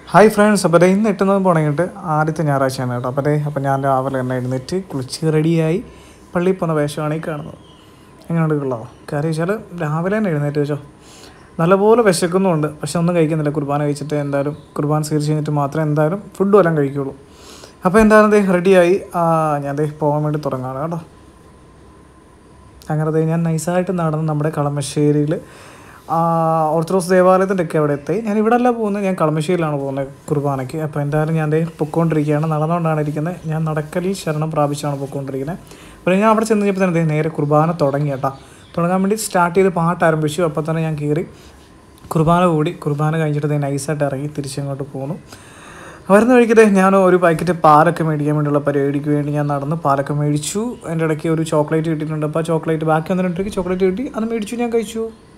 hi friends അപ്പോൾ ദേ ഇന്ന് എട്ടുന്നത് തുടങ്ങിയിട്ട് ആദ്യത്തെ ഞായറാഴ്ചയാണ് കേട്ടോ അപ്പോൾ ദേ അപ്പോൾ ഞാൻ രാവിലെ തന്നെ എഴുന്നേറ്റ് കുളിച്ച് റെഡിയായി പള്ളിയിൽ പോകുന്ന വേഷമാണ് ഈ കാണുന്നത് എങ്ങനെയുണ്ട് കൊള്ളാമോ കാര്യം വെച്ചാൽ രാവിലെ തന്നെ എഴുന്നേറ്റ് വെച്ചോ നല്ലപോലെ വിശക്കുന്നുമുണ്ട് പക്ഷെ ഒന്നും കഴിക്കുന്നില്ല കുർബാന കഴിച്ചിട്ട് എന്തായാലും കുർബാന സ്വീകരിച്ച് കഴിഞ്ഞിട്ട് മാത്രമേ എന്തായാലും ഫുഡ് വല്ലതും കഴിക്കുള്ളൂ അപ്പോൾ എന്തായാലും ദേ റെഡിയായി ആ, ഞാൻ ദേ പോകാൻ വേണ്ടി തുടങ്ങുകയാണ് കേട്ടോ അങ്ങനെ ദേ ഞാൻ നൈസായിട്ട് നടന്ന് നമ്മുടെ കളമശ്ശേരിയിൽ ഓർത്തഡോക്സ് ദേവാലയത്തിൻ്റെ ഒക്കെ അവിടെ എത്തി ഞാൻ ഇവിടെ അല്ല പോകുന്നത് ഞാൻ കളമശ്ശേരിയിലാണ് പോകുന്നത് കുർബാനയ്ക്ക് അപ്പോൾ എന്തായാലും ഞാൻ ദേ പൊയ്ക്കൊണ്ടിരിക്കുകയാണ് നടന്നുകൊണ്ടാണ് ഇരിക്കുന്നത് ഞാൻ നടക്കലിൽ ശരണം പ്രാപിച്ചാണ് പൊയ്ക്കൊണ്ടിരിക്കുന്നത് അപ്പോൾ ഞാൻ അവിടെ ചെന്ന് കഴിഞ്ഞപ്പോൾ തന്നെ ദേ നേരെ കുർബാന തുടങ്ങി കേട്ടോ തുടങ്ങാൻ വേണ്ടി സ്റ്റാർട്ട് ചെയ്ത് പാട്ട് ആരംഭിച്ചു അപ്പോൾ തന്നെ ഞാൻ കയറി കുർബാന കൂടി കുർബാന കഴിഞ്ഞിട്ട് ദേ നൈസായിട്ട് ഇറങ്ങി തിരിച്ചങ്ങോട്ട് പോന്നു വരുന്ന വഴിക്കത്തെ ഞാൻ ഒരു പാക്കറ്റ് പാലൊക്കെ മേടിക്കാൻ വേണ്ടിയുള്ള പരിപാടിക്ക് വേണ്ടി ഞാൻ നടന്ന് പാലൊക്കെ മേടിച്ചു അതിൻ്റെ ഇടയ്ക്ക് ഒരു ചോക്ലേറ്റ് കിട്ടിയിട്ടുണ്ട് അപ്പോൾ ആ ചോക്ലേറ്റ് ബാക്കി വന്നിട്ടുണ്ടെങ്കിൽ ചോക്ലേറ്റ് കിട്ടി അത് മേടിച്ചു ഞാൻ കഴിച്ചു